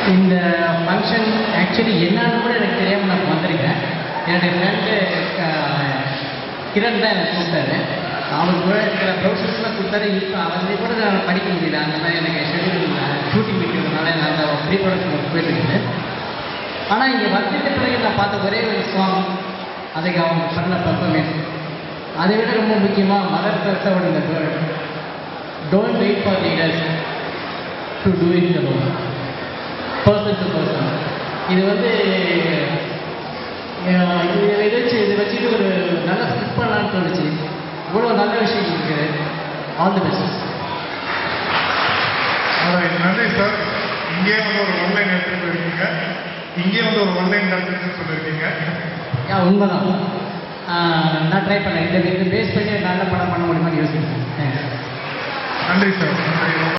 இந்த function actually என்னன்னு கூட எனக்கு தெரியாமல் நான் வந்திருக்கேன் என்னுடைய ஃப்ரெண்டு கிரண் தான் எனக்கு கூப்பிட்டாரு அவனுக்கு கூட இருக்கிற ப்ரௌசர்ஸ்லாம் கொடுத்தாரு இப்போ அவன் கூட நான் படிக்க முடியல அந்த மாதிரி எனக்கு ஷெடியூல் ஷூட்டிங் இருக்கிறதுனால நான் அந்த ப்ரீ ப்ரொடக்ஷன் ஒர்க் போயிட்டு ஆனால் இங்கே வந்துட்ட பிறகு நான் பார்த்த ஒரே ஒரு சாங் அதுக்கு அவங்க பண்ண பர்ஃபார்மன்ஸ் அதை விட ரொம்ப முக்கியமாக மதர் தெரசாவோட இந்த word don't wait for leaders to do it alone person to person இது வந்து அஹ், இது இதை வச்சு இதை வச்சுட்டு ஒரு நல்ல ஸ்கிப் பண்ணலான்னு தோணுச்சு இவ்வளோ நல்ல விஷயம் இருக்குது ஆல் தி பெஸ்ட் Alright, நன்றி சார் இங்கே வந்து ஒரு ஒன்லைன் எடுத்துட்டு போயிருக்கீங்க இங்கே வந்து ஒரு ஒன்லைன் நடத்துன்னு சொல்லியிருக்கீங்க யா உண்மைதான் ஆஹ், நான் ட்ரை பண்ணேன் இந்த இது பேஸ் பண்ணி நல்ல படம் பண்ண முடியுமான்னு யோசிக்கிறேன் தேங்க்ஸ் நன்றி சார் நன்றி